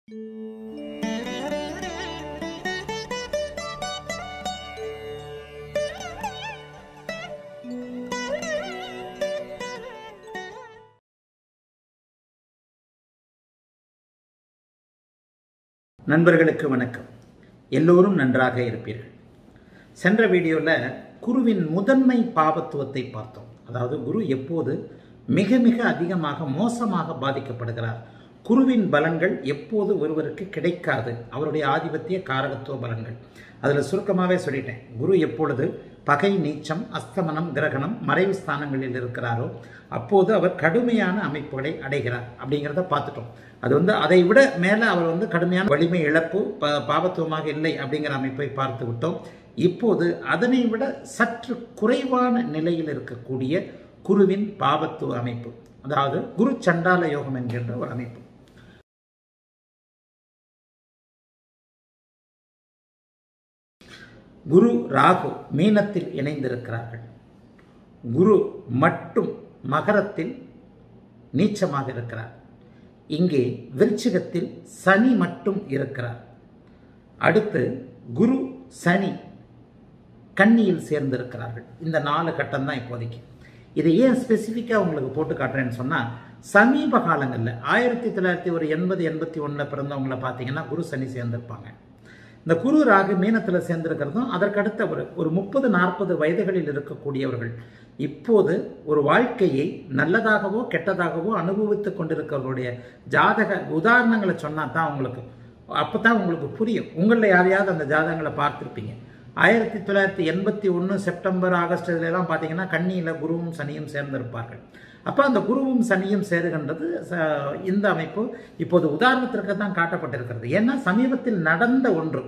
நண்பர்களுக்கு வணக்கம் எல்லோரும் நன்றாக இருப்பீர்கள் சென்ற வீடியோவில் குருவின் முதன்மை பாபத்துவத்தை பார்த்தோம் அதாவது குரு எப்போது மிக மிக அதிகமாக மோசமாக பாதிக்கப்படுகிறார் குருவின் பலன்கள் எப்போது ஒருவருக்கு கிடைக்காது அவருடைய ஆதிபத்திய காரகத்துவ பலன்கள் அதில் சுருக்கமாகவே சொல்லிட்டேன் குரு எப்பொழுது பகை நீச்சம் அஸ்தமனம் கிரகணம் மறைவு ஸ்தானங்களில் இருக்கிறாரோ அப்போது அவர் கடுமையான அமைப்புகளை அடைகிறார் அப்படிங்கிறத பார்த்துட்டோம் அது வந்து அதை விட மேலே அவர் வந்து கடுமையான வலிமை இழப்பு ப பாபத்துவமாக இல்லை அப்படிங்கிற அமைப்பை பார்த்து விட்டோம் இப்போது அதனை விட சற்று குறைவான நிலையில் இருக்கக்கூடிய குருவின் பாபத்துவ அமைப்பு அதாவது குரு சண்டால யோகம் என்கின்ற ஒரு அமைப்பு குரு ராகு மீனத்தில் இணைந்திருக்கிறார்கள் குரு மட்டும் மகரத்தில் நீச்சமாக இருக்கிறார் இங்கே விருச்சிகத்தில் சனி மட்டும் இருக்கிறார் அடுத்து குரு சனி கன்னியில் சேர்ந்திருக்கிறார்கள் இந்த நாலு கட்டம் தான் இப்போதைக்கு இதை ஏன் ஸ்பெசிஃபிக்காக உங்களுக்கு போட்டு காட்டுறேன்னு சொன்னால் சமீப காலங்களில் ஆயிரத்தி தொள்ளாயிரத்தி ஒரு எண்பது எண்பத்தி ஒன்றில் பிறந்தவங்கள பார்த்தீங்கன்னா குரு சனி சேர்ந்திருப்பாங்க இந்த குரு ராகு மீனத்தில் சேர்ந்திருக்கிறதும் அதற்கடுத்த ஒரு ஒரு முப்பது நாற்பது வயதுகளில் இருக்கக்கூடியவர்கள் இப்போது ஒரு வாழ்க்கையை நல்லதாகவோ கெட்டதாகவோ அனுபவித்து கொண்டிருக்கிறவருடைய ஜாதக உதாரணங்களை சொன்னால் தான் உங்களுக்கு அப்போ தான் உங்களுக்கு புரியும் உங்களில் யாரையாவது அந்த ஜாதகங்களை பார்த்துருப்பீங்க ஆயிரத்தி தொள்ளாயிரத்தி எண்பத்தி ஒன்று செப்டம்பர் ஆகஸ்ட் இதுலலாம் பார்த்தீங்கன்னா கண்ணியில் குருவும் சனியும் சேர்ந்திருப்பார்கள் அப்போ அந்த குருவும் சனியும் சேருகின்றது இந்த அமைப்பு இப்போது உதாரணத்திற்கு தான் காட்டப்பட்டிருக்கிறது ஏன்னா சமீபத்தில் நடந்த ஒன்று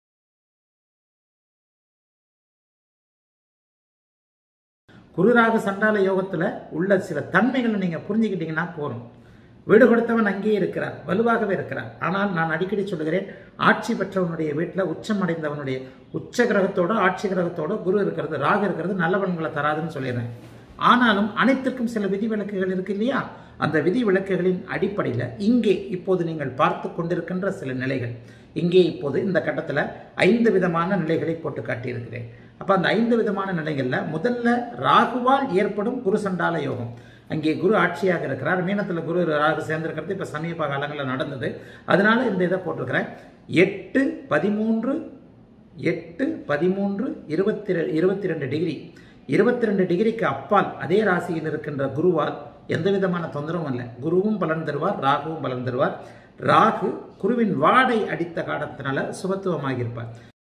குருராக சண்டால யோகத்தில் உள்ள சில தன்மைகளை நீங்கள் புரிஞ்சுக்கிட்டீங்கன்னா போதும் வீடு கொடுத்தவன் அங்கேயே இருக்கிறார் வலுவாகவே இருக்கிறார் ஆனால் நான் அடிக்கடி சொல்லுகிறேன் ஆட்சி பெற்றவனுடைய வீட்டில் உச்சம் அடைந்தவனுடைய உச்ச கிரகத்தோட ஆட்சி கிரகத்தோட குரு இருக்கிறது ராகு இருக்கிறது நல்ல பலன்களை தராதுன்னு சொல்லிடுறேன் ஆனாலும் அனைத்திற்கும் சில விதிவிலக்குகள் இருக்கு இல்லையா அந்த விதிவிலக்குகளின் அடிப்படையில் இங்கே இப்போது நீங்கள் பார்த்து கொண்டிருக்கின்ற சில நிலைகள் இங்கே இப்போது இந்த கட்டத்தில் ஐந்து விதமான நிலைகளை போட்டு காட்டியிருக்கிறேன் அப்போ அந்த ஐந்து விதமான நிலைகளில் முதல்ல ராகுவால் ஏற்படும் குரு சண்டால யோகம் அங்கே குரு ஆட்சியாக இருக்கிறார் மீனத்தில் குரு ராகு சேர்ந்திருக்கிறது இப்போ சமீப காலங்களில் நடந்தது அதனால இந்த இதை போட்டிருக்கிறேன் எட்டு பதிமூன்று எட்டு பதிமூன்று இருபத்தி இருபத்தி ரெண்டு டிகிரி இருபத்தி ரெண்டு டிகிரிக்கு அப்பால் அதே ராசியில் இருக்கின்ற குருவால் எந்த விதமான தொந்தரவும் இல்லை குருவும் பலன் தருவார் ராகுவும் பலன் தருவார் ராகு குருவின் வாடை அடித்த காலத்தினால சுபத்துவமாகியிருப்பார்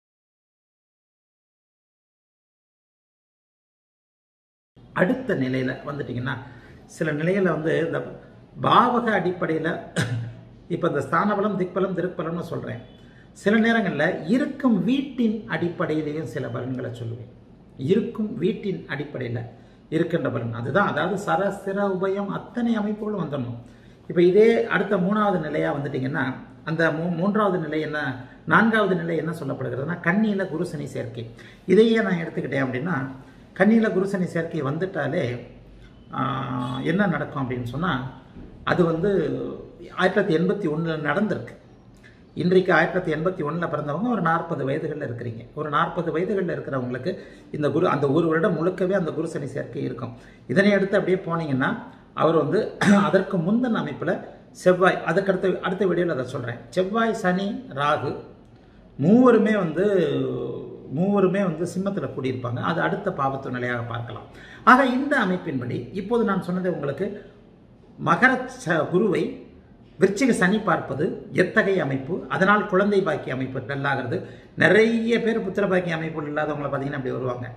அடுத்த நிலையில் வந்துட்டிங்கன்னா சில நிலையில் வந்து இந்த பாவக அடிப்படையில் இப்போ இந்த ஸ்தானபலம் திக்பலம் திருப்பலம்னு சொல்கிறேன் சில நேரங்களில் இருக்கும் வீட்டின் அடிப்படையிலையும் சில பலன்களை சொல்லுவேன் இருக்கும் வீட்டின் அடிப்படையில் இருக்கின்ற பலன் அதுதான் அதாவது சர சிர உபயம் அத்தனை அமைப்புகளும் வந்துடணும் இப்போ இதே அடுத்த மூணாவது நிலையாக வந்துட்டிங்கன்னா அந்த மூ மூன்றாவது நிலை என்ன நான்காவது நிலை என்ன சொல்லப்படுகிறதுனா கண்ணியில் குருசனி சேர்க்கை இதையே நான் எடுத்துக்கிட்டேன் அப்படின்னா கண்ணியில் குருசனி சேர்க்கை வந்துட்டாலே என்ன நடக்கும் அப்படின்னு சொன்னால் அது வந்து ஆயிரத்தி தொள்ளாயிரத்தி எண்பத்தி ஒன்றில் நடந்திருக்கு இன்றைக்கு ஆயிரத்தி தொள்ளாயிரத்தி எண்பத்தி ஒன்றில் பிறந்தவங்க ஒரு நாற்பது வயதுகளில் இருக்கிறீங்க ஒரு நாற்பது வயதுகளில் இருக்கிறவங்களுக்கு இந்த குரு அந்த ஒரு வருடம் முழுக்கவே அந்த குரு சனி சேர்க்கை இருக்கும் இதனை அடுத்து அப்படியே போனீங்கன்னா அவர் வந்து அதற்கு முந்தின அமைப்பில் செவ்வாய் அதுக்கடுத்த அடுத்த வீடியோவில் அதை சொல்கிறேன் செவ்வாய் சனி ராகு மூவருமே வந்து மூவருமே வந்து சிம்மத்தில் கூடியிருப்பாங்க அது அடுத்த பாவத்து நிலையாக பார்க்கலாம் ஆக இந்த அமைப்பின்படி இப்போது நான் சொன்னது உங்களுக்கு மகர குருவை விருச்சிக சனி பார்ப்பது எத்தகைய அமைப்பு அதனால் குழந்தை பாக்கிய அமைப்பு நல்லாகிறது நிறைய பேர் புத்திர பாக்கிய அமைப்பு இல்லாதவங்களை பார்த்தீங்கன்னா அப்படி வருவாங்க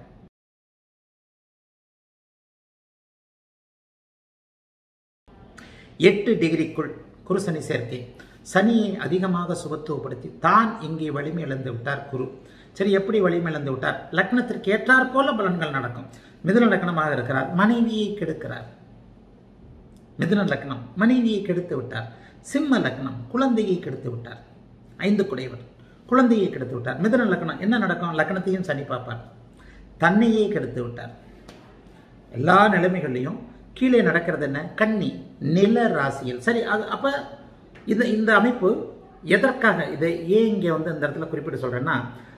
எட்டு டிகிரிக்குள் குருசனி சேர்க்கை சனியை அதிகமாக சுபத்துவப்படுத்தி தான் இங்கே வலிமை இழந்து விட்டார் குரு சரி எப்படி வலிமை இழந்து விட்டார் லக்னத்திற்கு ஏற்றாற் போல பலன்கள் நடக்கும் மிதுன லக்னமாக இருக்கிறார் மனைவியை கெடுக்கிறார் மிதுன லக்னம் மனைவியை கெடுத்து விட்டார் சிம்ம லக்னம் குழந்தையை கெடுத்து விட்டார் ஐந்து குடைவர் குழந்தையை கெடுத்து விட்டார் மிதுன லக்னம் என்ன நடக்கும் லக்னத்தையும் சனி பார்ப்பார் தன்னையே கெடுத்து விட்டார் எல்லா நிலைமைகள்லையும் கீழே நடக்கிறது என்ன கன்னி நில ராசியில் சரி அது அப்போ இது இந்த அமைப்பு எதற்காக இதை ஏன் இங்கே வந்து இந்த இடத்துல குறிப்பிட்டு சொல்கிறேன்னா